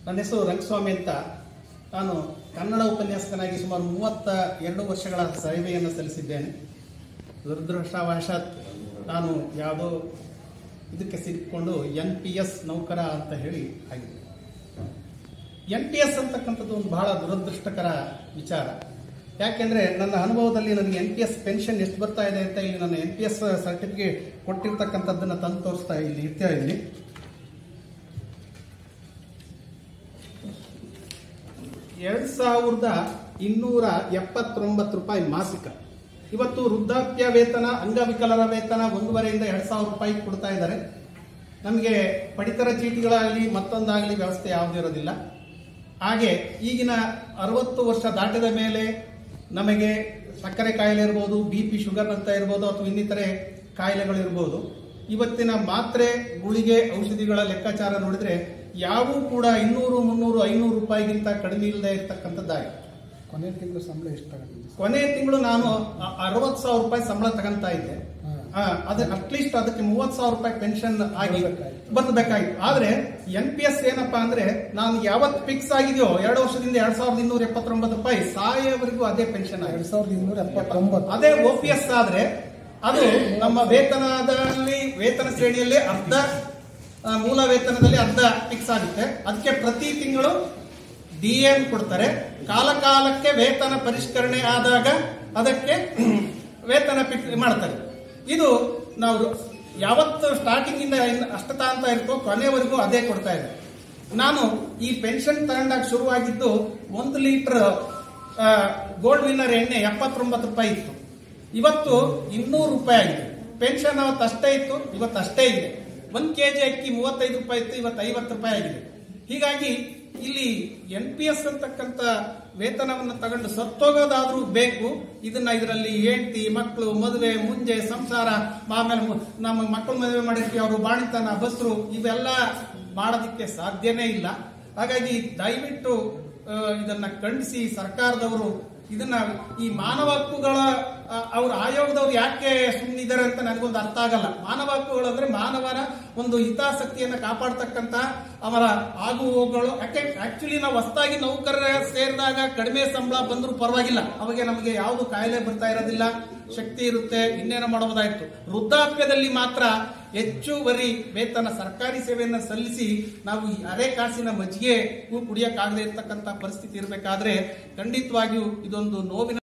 ನನ್ನ ಹೆಸರು ರಂಗಸ್ವಾಮಿ ಅಂತ ನಾನು ಕನ್ನಡ ಉಪನ್ಯಾಸಕನಾಗಿ ಸುಮಾರು ಮೂವತ್ತ ಎರಡು ವರ್ಷಗಳ ಸೇವೆಯನ್ನು ಸಲ್ಲಿಸಿದ್ದೇನೆ ದುರದೃಷ್ಟವಶಾತ್ ನಾನು ಯಾವುದೋ ಇದಕ್ಕೆ ಸಿಕ್ಕೊಂಡು ಎನ್ ಪಿ ಎಸ್ ನೌಕರ ಅಂತ ಹೇಳಿ ಆಗಿದೆ ಎನ್ ಪಿ ಎಸ್ ಅಂತಕ್ಕಂಥದ್ದು ಒಂದು ಬಹಳ ದುರದೃಷ್ಟಕರ ವಿಚಾರ ಯಾಕೆಂದ್ರೆ ನನ್ನ ಅನುಭವದಲ್ಲಿ ನನಗೆ ಎನ್ ಪಿ ಎಸ್ ಪೆನ್ಷನ್ ಎಷ್ಟು ಬರ್ತಾ ಇದೆ ಅಂತ ಇಲ್ಲಿ ನನ್ನ ಎನ್ ಪಿ ಎಸ್ ಸರ್ಟಿಫಿಕೇಟ್ ಕೊಟ್ಟಿರ್ತಕ್ಕಂಥದ್ದನ್ನ ತಂದು ತೋರಿಸ್ತಾ ಇಲ್ಲಿ ಇರ್ತಾ ಇದ್ದೀನಿ ಎರಡ್ ಸಾವಿರದ ಇನ್ನೂರ ಎಪ್ಪತ್ತೊಂಬತ್ತು ರೂಪಾಯಿ ಮಾಸಿಕ ಇವತ್ತು ವೃದ್ಧಾಪ್ಯ ವೇತನ ಅಂಗವಿಕಲರ ವೇತನ ಒಂದೂವರೆಯಿಂದ ಎರಡ್ ಸಾವಿರ ರೂಪಾಯಿ ಕೊಡ್ತಾ ಇದ್ದಾರೆ ನಮಗೆ ಪಡಿತರ ಚೀಟಿಗಳಾಗಲಿ ಮತ್ತೊಂದಾಗಲಿ ವ್ಯವಸ್ಥೆ ಯಾವುದೂ ಇರೋದಿಲ್ಲ ಹಾಗೆ ಈಗಿನ ಅರವತ್ತು ವರ್ಷ ದಾಟಿದ ಮೇಲೆ ನಮಗೆ ಸಕ್ಕರೆ ಕಾಯಿಲೆ ಇರ್ಬೋದು ಬಿ ಪಿ ಶುಗರ್ ಅಂತ ಇರ್ಬೋದು ಅಥವಾ ಇನ್ನಿತರೆ ಕಾಯಿಲೆಗಳಿರ್ಬೋದು ಇವತ್ತಿನ ಮಾತ್ರೆ ಗುಳಿಗೆ ಔಷಧಿಗಳ ಲೆಕ್ಕಾಚಾರ ನೋಡಿದ್ರೆ ಯಾವೂ ಕೂಡ ಇನ್ನೂರು ಮುನ್ನೂರು ಐನೂರು ರೂಪಾಯಿಗಿಂತ ಕಡಿಮೆ ಇಲ್ಲದೆ ಇರ್ತಕ್ಕಂಥದ್ದಾಗಿದೆ ಕೊನೆ ತಿಂಗಳು ಸಂಬಳ ಎಷ್ಟು ತಗೊಂಡಿದ್ದೆ ಕೊನೆ ತಿಂಗಳು ನಾನು ಅರವತ್ತು ಸಾವಿರ ರೂಪಾಯಿ ಸಂಬಳ ತಗೊಂತ ಇದ್ದೆ ಹಾ. ಆ, ಅದೇ ಅಟ್ಲೀಸ್ಟ್ ಅದಕ್ಕೆ ಮೂವತ್ತು ಸಾವಿರ ರೂಪಾಯಿ ಪೆನ್ಷನ್ ಆಗಿ ಬರ್ಬೇಕಾಯ್ತು. ಬರಬೇಕಾಗಿತ್ತು ಆದ್ರೆ ಎನ್ ಪಿ ಎಸ್ ಏನಪ್ಪಾ ಅಂದ್ರೆ ನಾನು ಯಾವತ್ ಫಿಕ್ಸ್ ಆಗಿದೆಯೋ ಎರಡು ವರ್ಷದಿಂದ ಎರಡ್ ಸಾವಿರದ ಇನ್ನೂರ ಎಪ್ಪತ್ತೊಂಬತ್ತು ರೂಪಾಯಿ ಸಾಯೋವರೆಗೂ ಅದೇ ಪೆನ್ಷನ್ ಆಗಿದೆ ಎರಡ್ ಸಾವಿರದ ಇನ್ನೂರ ಎಪ್ಪತ್ತೊಂಬತ್ತು ಅದೇ ಒ ಪಿ ಎಸ್ ಆದ್ರೆ ಅದು ನಮ್ಮ ವೇತನದಲ್ಲಿ ವೇತನ ಶ್ರೇಣಿಯಲ್ಲಿ ಅರ್ಧ ಆ, ಮೂಲ ವೇತನದಲ್ಲಿ ಅರ್ಧ ಫಿಕ್ಸ್ ಆಗುತ್ತೆ ಅದಕ್ಕೆ ಪ್ರತಿ ತಿಂಗಳು ಡಿ ಎನ್ ಕೊಡ್ತಾರೆ ಕಾಲ ಕಾಲಕ್ಕೆ ವೇತನ ಪರಿಷ್ಕರಣೆ ಆದಾಗ ಅದಕ್ಕೆ ವೇತನ ಫಿಕ್ಸ್ ಮಾಡ್ತಾರೆ ಇದು ನಾವು ಯಾವತ್ತು ಸ್ಟಾರ್ಟಿಂಗ್ ಇಂದ ಇನ್ನು ಅಷ್ಟತ ಅಂತ ಇರ್ತೋ ಕೊನೆವರೆಗೂ ಅದೇ ಕೊಡ್ತಾ ಇದೆ ನಾನು ಈ ಪೆನ್ಷನ್ ತಗೊಂಡಾಗ ಶುರುವಾಗಿದ್ದು ಒಂದು ಲೀಟರ್ ಗೋಲ್ಡ್ ವಿನ್ನರ್ ಎಣ್ಣೆ ಎಪ್ಪತ್ತೊಂಬತ್ತು ರೂಪಾಯಿ ಇತ್ತು ಇವತ್ತು ಇನ್ನೂರು ರೂಪಾಯಿ ಆಗಿದೆ ಪೆನ್ಷನ್ ಅವತ್ತು ಅಷ್ಟೇ ಇತ್ತು ಇವತ್ತು ಅಷ್ಟೇ ಇದೆ ಒಂದ್ ಕೆಜಿ ಅಕ್ಕಿ ಮೂವತ್ತೈದು ರೂಪಾಯಿ ಇತ್ತು ಇವತ್ತು ಐವತ್ತು ರೂಪಾಯಿ ಆಗಿದೆ ಹೀಗಾಗಿ ಇಲ್ಲಿ ಎನ್ ಪಿ ಎಸ್ ಅಂತಕ್ಕಂಥ ವೇತನವನ್ನು ತಗೊಂಡು ಸತ್ತೋಗೋದಾದ್ರೂ ಬೇಕು ಇದನ್ನ ಇದರಲ್ಲಿ ಹೆಂಡತಿ ಮಕ್ಕಳು ಮದುವೆ ಮುಂಜೆ ಸಂಸಾರ ಆಮೇಲೆ ಮು- ನಮ್ಮ ಮಕ್ಕಳು ಮದುವೆ ಮಾಡಿರ್ತೀವಿ ಅವರು ಬಾಣಿತನ ಬಸ್ರು ಇವೆಲ್ಲ ಮಾಡೋದಕ್ಕೆ ಸಾಧ್ಯನೇ ಇಲ್ಲ ಹಾಗಾಗಿ ದಯವಿಟ್ಟು ಆ, ಇದನ್ನ ಖಂಡಿಸಿ ಸರ್ಕಾರದವರು ಇದನ್ನ ಈ ಮಾನವ ಹಕ್ಕುಗಳ ಆ, ಅವ್ರ ಆಯೋಗದವ್ರು ಯಾಕೆ ಸುಮ್ಮನಿದ್ದಾರೆ ಅಂತ ನನಗೊಂದು ಅರ್ಥ ಆಗಲ್ಲ ಮಾನವ ಹಕ್ಕುಗಳು ಅಂದ್ರೆ ಮಾನವನ ಒಂದು ಹಿತಾಸಕ್ತಿಯನ್ನ ಕಾಪಾಡ್ತಕ್ಕಂತ ಅವರ ಆಗು ಹೋಗುಗಳು ಯಾಕೆ ಆಕ್ಚುಲಿ ನಾವು ಹೊಸದಾಗಿ ನೌಕರರ ಸೇರಿದಾಗ ಕಡಿಮೆ ಸಂಬಳ ಬಂದರೂ ಪರವಾಗಿಲ್ಲ ಅವಾಗ ನಮಗೆ ಯಾವುದು ಕಾಯಿಲೆ ಬರ್ತಾ ಇರೋದಿಲ್ಲ ಶಕ್ತಿ ಇರುತ್ತೆ ಇನ್ನೇನೋ ಮಾಡಬಹುದಾಯ್ತು ವೃದ್ಧಾಪ್ಯದಲ್ಲಿ ಮಾತ್ರ ಹೆಚ್ಚುವರಿ ವೇತನ ಸರ್ಕಾರಿ ಸೇವೆಯನ್ನು ಸಲ್ಲಿಸಿ ನಾವು ಈ ಅರೆ ಕಾಸಿನ ಮಜ್ಜಿಗೆ ಕುಡಿಯಕ್ಕಾಗದೇ ಇರತಕ್ಕಂತ ಪರಿಸ್ಥಿತಿ ಇರಬೇಕಾದ್ರೆ ಖಂಡಿತವಾಗಿಯೂ ಇದೊಂದು ನೋವಿನ